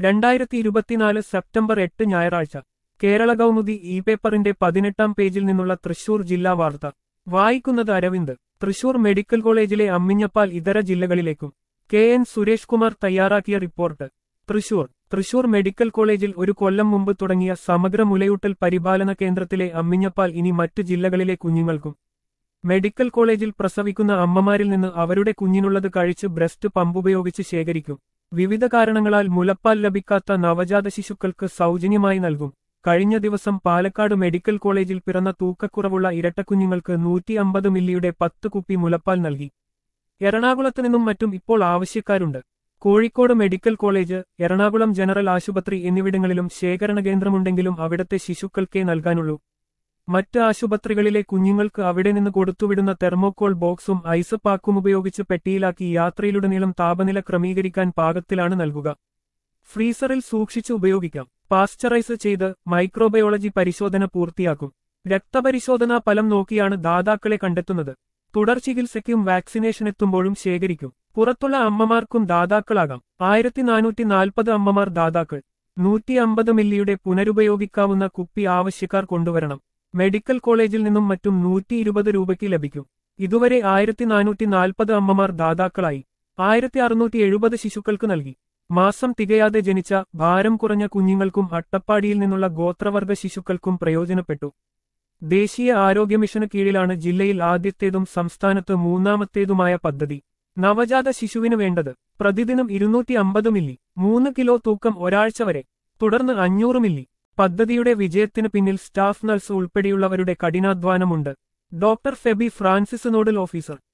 രണ്ടായിരത്തി ഇരുപത്തിനാല് സെപ്റ്റംബർ എട്ട് ഞായറാഴ്ച കേരള കൗമുദി ഇ പേപ്പറിന്റെ പതിനെട്ടാം പേജിൽ നിന്നുള്ള തൃശൂർ ജില്ലാ വാർത്ത വായിക്കുന്നത് അരവിന്ദ് തൃശൂർ മെഡിക്കൽ കോളേജിലെ അമ്മിഞ്ഞപ്പാൽ ഇതര ജില്ലകളിലേക്കും കെ എൻ സുരേഷ് കുമാർ തയ്യാറാക്കിയ റിപ്പോർട്ട് തൃശൂർ തൃശൂർ മെഡിക്കൽ കോളേജിൽ ഒരു കൊല്ലം മുമ്പ് തുടങ്ങിയ സമഗ്ര മുലയൂട്ടൽ പരിപാലന കേന്ദ്രത്തിലെ അമ്മിഞ്ഞപ്പാൽ ഇനി മറ്റു ജില്ലകളിലെ കുഞ്ഞുങ്ങൾക്കും മെഡിക്കൽ കോളേജിൽ പ്രസവിക്കുന്ന അമ്മമാരിൽ നിന്ന് അവരുടെ കുഞ്ഞിനുള്ളത് കഴിച്ച് ബ്രസ്റ്റ് പമ്പ് ഉപയോഗിച്ച് ശേഖരിക്കും വിവിധ കാരണങ്ങളാൽ മുലപ്പാൽ ലഭിക്കാത്ത നവജാത ശിശുക്കൾക്ക് സൗജന്യമായി നൽകും കഴിഞ്ഞ ദിവസം പാലക്കാട് മെഡിക്കൽ കോളേജിൽ പിറന്ന തൂക്കക്കുറവുള്ള ഇരട്ടക്കുഞ്ഞുങ്ങൾക്ക് നൂറ്റി അമ്പത് മില്ലിയുടെ പത്ത് കുപ്പി മുലപ്പാൽ നൽകി എറണാകുളത്ത് നിന്നും മറ്റും ഇപ്പോൾ ആവശ്യക്കാരുണ്ട് Kozhikode medical college Ernakulam general ആശുപത്രി എന്നിവിടങ്ങളിലും ശേഖരണ കേന്ദ്രമുണ്ടെങ്കിലും അവിടത്തെ ശിശുക്കൾക്കേ നൽകാനുള്ളൂ മറ്റ് ആശുപത്രികളിലെ കുഞ്ഞുങ്ങൾക്ക് അവിടെ നിന്ന് കൊടുത്തുവിടുന്ന തെർമോക്കോൾ ബോക്സും ഐസ് പാക്കും ഉപയോഗിച്ച് പെട്ടിയിലാക്കി യാത്രയിലുടനീളം താപനില ക്രമീകരിക്കാൻ പാകത്തിലാണ് നൽകുക ഫ്രീസറിൽ സൂക്ഷിച്ച് ഉപയോഗിക്കാം പാസ്ചറൈസ് ചെയ്ത് മൈക്രോബയോളജി പരിശോധന പൂർത്തിയാക്കും രക്തപരിശോധനാ ഫലം നോക്കിയാണ് ദാതാക്കളെ കണ്ടെത്തുന്നത് തുടർ ചികിത്സയ്ക്കും വാക്സിനേഷൻ എത്തുമ്പോഴും ശേഖരിക്കും പുറത്തുള്ള അമ്മമാർക്കും ദാതാക്കളാകാം ആയിരത്തി നാനൂറ്റി നാൽപ്പത് അമ്മമാർ ദാതാക്കൾ നൂറ്റി അമ്പത് മില്ലിയുടെ പുനരുപയോഗിക്കാവുന്ന കുപ്പി ആവശ്യക്കാർ കൊണ്ടുവരണം മെഡിക്കൽ കോളേജിൽ നിന്നും മറ്റും നൂറ്റി ഇരുപത് രൂപയ്ക്ക് ലഭിക്കും ഇതുവരെ ആയിരത്തി നാനൂറ്റി നാൽപ്പത് അമ്മമാർ ദാതാക്കളായി ആയിരത്തി അറുന്നൂറ്റി എഴുപത് ശിശുക്കൾക്ക് നൽകി മാസം തികയാതെ ജനിച്ച ഭാരം കുറഞ്ഞ കുഞ്ഞുങ്ങൾക്കും അട്ടപ്പാടിയിൽ നിന്നുള്ള ഗോത്രവർഗ ശിശുക്കൾക്കും പ്രയോജനപ്പെട്ടു ദേശീയ ആരോഗ്യ മിഷന് കീഴിലാണ് ജില്ലയിൽ ആദ്യത്തേതും സംസ്ഥാനത്ത് മൂന്നാമത്തേതുമായ പദ്ധതി നവജാത ശിശുവിന് വേണ്ടത് പ്രതിദിനം ഇരുന്നൂറ്റി അമ്പത് മില്ലി മൂന്ന് കിലോ തൂക്കം ഒരാഴ്ച വരെ തുടർന്ന് അഞ്ഞൂറ് മില്ലി പദ്ധതിയുടെ വിജയത്തിന് പിന്നിൽ സ്റ്റാഫ് നഴ്സ് ഉൾപ്പെടെയുള്ളവരുടെ കഠിനാധ്വാനമുണ്ട് doctor Febi Francis nodal officer